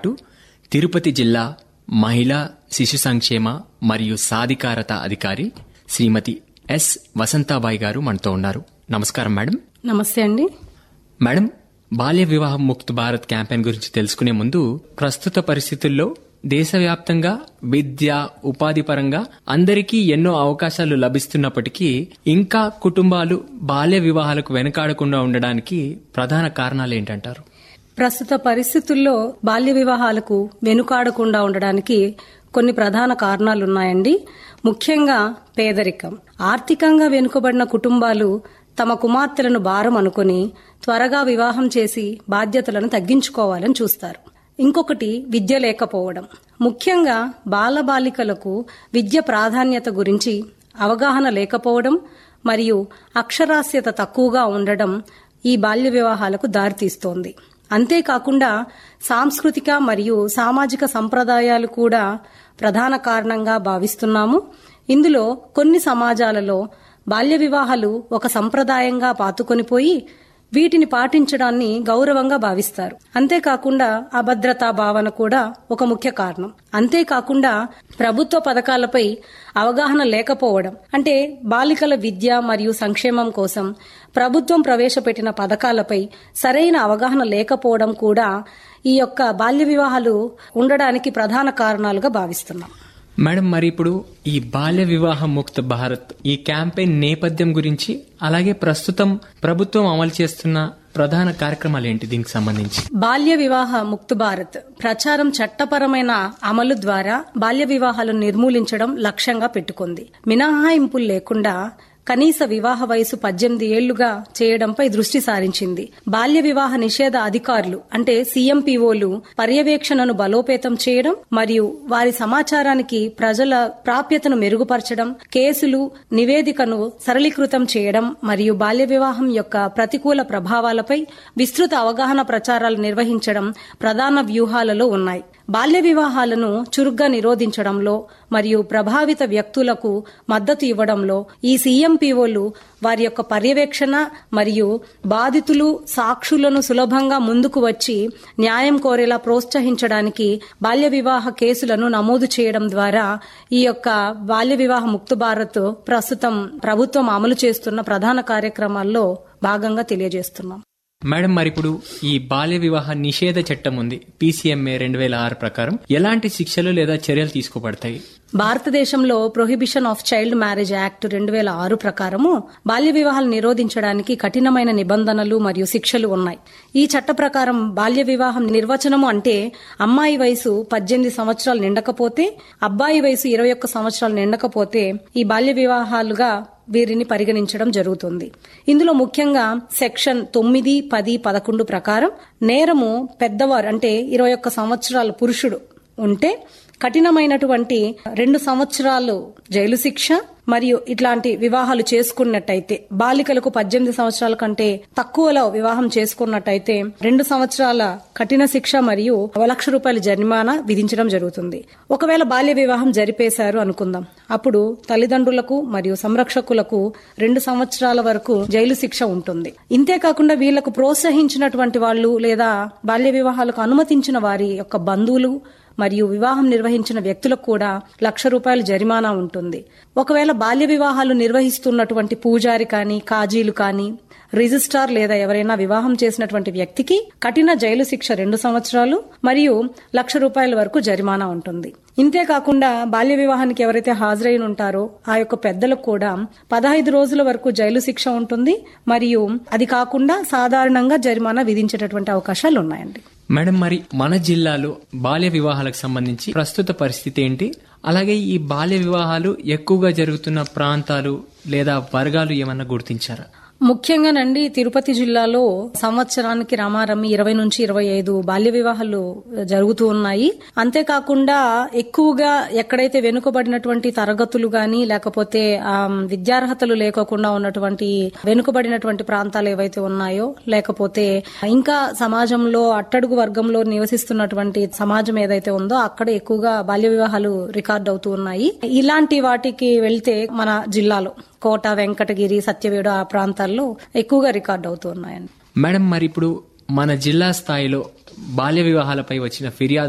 తిరుపతి జిల్లా మహిళా శిశు సంక్షేమ మరియు సాధికారత అధికారి శ్రీమతి ఎస్ వసంతాబాయి గారు మనతో ఉన్నారు నమస్కారం మేడం నమస్తే అండి మేడం బాల్య వివాహం ముక్త్ భారత్ క్యాంపెయిన్ గురించి తెలుసుకునే ముందు ప్రస్తుత పరిస్థితుల్లో దేశవ్యాప్తంగా విద్య ఉపాధి పరంగా అందరికీ ఎన్నో అవకాశాలు లభిస్తున్నప్పటికీ ఇంకా కుటుంబాలు బాల్య వివాహాలకు వెనకాడకుండా ఉండడానికి ప్రధాన కారణాలు ఏంటంటారు ప్రస్తుత పరిస్థితుల్లో బాల్య వివాహాలకు వెనుకాడకుండా ఉండడానికి కొన్ని ప్రధాన కారణాలున్నాయండి ముఖ్యంగా పేదరికం ఆర్థికంగా వెనుకబడిన కుటుంబాలు తమ కుమార్తెలను భారం అనుకుని త్వరగా వివాహం చేసి బాధ్యతలను తగ్గించుకోవాలని చూస్తారు ఇంకొకటి విద్య లేకపోవడం ముఖ్యంగా బాలబాలికలకు విద్య ప్రాధాన్యత గురించి అవగాహన లేకపోవడం మరియు అక్షరాస్యత తక్కువగా ఉండడం ఈ బాల్య వివాహాలకు దారితీస్తోంది అంతేకాకుండా సాంస్కృతిక మరియు సామాజిక సంప్రదాయాలు కూడా ప్రధాన కారణంగా భావిస్తున్నాము ఇందులో కొన్ని సమాజాలలో బాల్య వివాహాలు ఒక సంప్రదాయంగా పాతుకొనిపోయి వీటిని పాటించడాన్ని గౌరవంగా భావిస్తారు అంతేకాకుండా అభద్రతా భావన కూడా ఒక ముఖ్య కారణం అంతేకాకుండా ప్రభుత్వ పథకాలపై అవగాహన లేకపోవడం అంటే బాలికల విద్య మరియు సంక్షేమం కోసం ప్రభుత్వం ప్రవేశపెట్టిన పథకాలపై సరైన అవగాహన లేకపోవడం కూడా ఈ యొక్క బాల్య వివాహాలు ఉండడానికి ప్రధాన కారణాలుగా భావిస్తున్నాం మేడం మరి ఇప్పుడు ఈ బాల్య వివాహ ముక్త భారత్ ఈ క్యాంపెయిన్ నేపథ్యం గురించి అలాగే ప్రస్తుతం ప్రభుత్వం అమలు చేస్తున్న ప్రధాన కార్యక్రమాలు ఏంటి దీనికి సంబంధించి బాల్య వివాహ ముక్త్ భారత్ ప్రచారం చట్టపరమైన అమలు ద్వారా బాల్య వివాహాలను నిర్మూలించడం లక్ష్యంగా పెట్టుకుంది మినహాయింపులు లేకుండా కనీస వివాహ వయసు పద్దెనిమిది ఏళ్లుగా చేయడంపై దృష్టి సారించింది బాల్య వివాహ నిషేధ అధికారులు అంటే సీఎంపీఓలు పర్యవేక్షణను బలోపేతం చేయడం మరియు వారి సమాచారానికి ప్రజల ప్రాప్యతను మెరుగుపరచడం కేసులు నివేదికను సరళీకృతం చేయడం మరియు బాల్య వివాహం యొక్క ప్రతికూల ప్రభావాలపై విస్తృత అవగాహన ప్రచారాలు నిర్వహించడం ప్రధాన వ్యూహాలలో ఉన్నాయి బాల్య వివాహాలను చురుగ్గా నిరోధించడంలో మరియు ప్రభావిత వ్యక్తులకు మద్దతు ఇవ్వడంలో ఈ సీఎంపీఓలు వారి యొక్క పర్యవేక్షణ మరియు బాధితులు సాక్షులను సులభంగా ముందుకు వచ్చి న్యాయం కోరేలా ప్రోత్సహించడానికి బాల్య వివాహ కేసులను నమోదు చేయడం ద్వారా ఈ యొక్క బాల్య వివాహ ముక్త భారత్ ప్రస్తుతం ప్రభుత్వం అమలు చేస్తున్న ప్రధాన కార్యక్రమాల్లో భాగంగా తెలియజేస్తున్నాం మేడం మరి ఇప్పుడు ఈ బాల్య వివాహ నిషేధ చట్టం ఉంది పీసీఎంఏ రెండు వేల ఆరు ప్రకారం ఎలాంటి శిక్షలు లేదా చర్యలు తీసుకోబడతాయి భారతదేశంలో prohibition of child marriage act రెండు వేల ఆరు ప్రకారము బాల్య వివాహాలు నిరోధించడానికి కఠినమైన నిబంధనలు మరియు శిక్షలు ఉన్నాయి ఈ చట్ట ప్రకారం బాల్య వివాహం నిర్వచనము అంటే అమ్మాయి వయసు పద్దెనిమిది సంవత్సరాలు నిండకపోతే అబ్బాయి వయసు ఇరవై ఒక్క సంవత్సరాలు నిండకపోతే ఈ బాల్య వివాహాలుగా వీరిని పరిగణించడం జరుగుతుంది ఇందులో ముఖ్యంగా సెక్షన్ తొమ్మిది పది పదకొండు ప్రకారం నేరము పెద్దవారు అంటే ఇరవై ఒక్క సంవత్సరాల పురుషుడు ఉంటే కఠినమైనటువంటి రెండు సంవత్సరాలు జైలు శిక్ష మరియు ఇట్లాంటి వివాహాలు చేసుకున్నట్టయితే బాలికలకు పద్దెనిమిది సంవత్సరాల కంటే తక్కువలో వివాహం చేసుకున్నట్టయితే రెండు సంవత్సరాల కఠిన శిక్ష మరియు ఒక లక్ష రూపాయల జరిమానా విధించడం జరుగుతుంది ఒకవేళ బాల్య వివాహం జరిపేశారు అనుకుందాం అప్పుడు తల్లిదండ్రులకు మరియు సంరక్షకులకు రెండు సంవత్సరాల వరకు జైలు శిక్ష ఉంటుంది ఇంతేకాకుండా వీళ్లకు ప్రోత్సహించినటువంటి వాళ్ళు లేదా బాల్య వివాహాలకు అనుమతించిన వారి యొక్క బంధువులు మరియు వివాహం నిర్వహించిన వ్యక్తులకు కూడా లక్ష రూపాయల జరిమానా ఉంటుంది ఒకవేళ బాల్య వివాహాలు నిర్వహిస్తున్నటువంటి పూజారి కానీ కాజీలు కానీ రిజిస్ట్రార్ లేదా ఎవరైనా వివాహం చేసినటువంటి వ్యక్తికి కఠిన జైలు శిక్ష రెండు సంవత్సరాలు మరియు లక్ష రూపాయల వరకు జరిమానా ఉంటుంది ఇంతేకాకుండా బాల్య వివాహానికి ఎవరైతే హాజరైన ఉంటారో ఆ యొక్క పెద్దలకు కూడా పదహైదు రోజుల వరకు జైలు శిక్ష ఉంటుంది మరియు అది కాకుండా సాధారణంగా జరిమానా విధించేటటువంటి అవకాశాలు ఉన్నాయండి మేడం మరి మన జిల్లాలో బాల్య వివాహాలకు సంబంధించి ప్రస్తుత పరిస్థితి ఏంటి అలాగే ఈ బాల్య వివాహాలు ఎక్కువగా జరుగుతున్న ప్రాంతాలు లేదా వర్గాలు ఏమన్నా గుర్తించారా ముఖ్యంగానండి తిరుపతి జిల్లాలో సంవత్సరానికి రామారమి ఇరవై నుంచి ఇరవై ఐదు బాల్య వివాహాలు జరుగుతూ ఉన్నాయి అంతేకాకుండా ఎక్కువగా ఎక్కడైతే వెనుకబడినటువంటి తరగతులు గాని లేకపోతే ఆ, విద్యార్హతలు లేకోకుండా ఉన్నటువంటి వెనుకబడినటువంటి ప్రాంతాలు ఏవైతే ఉన్నాయో లేకపోతే ఇంకా సమాజంలో అట్టడుగు వర్గంలో నివసిస్తున్నటువంటి సమాజం ఏదైతే ఉందో అక్కడ ఎక్కువగా బాల్య వివాహాలు రికార్డ్ అవుతూ ఉన్నాయి ఇలాంటి వాటికి వెళ్తే మన జిల్లాలో కోట వెంకటగిరి సత్యవేడు ఆ ప్రాంతాల్లో ఎక్కువగా రికార్డ్ అవుతూ ఉన్నాయండి మేడం మరి ఇప్పుడు మన జిల్లా స్థాయిలో బాల్య వివాహాలపై వచ్చిన ఫిర్యాదు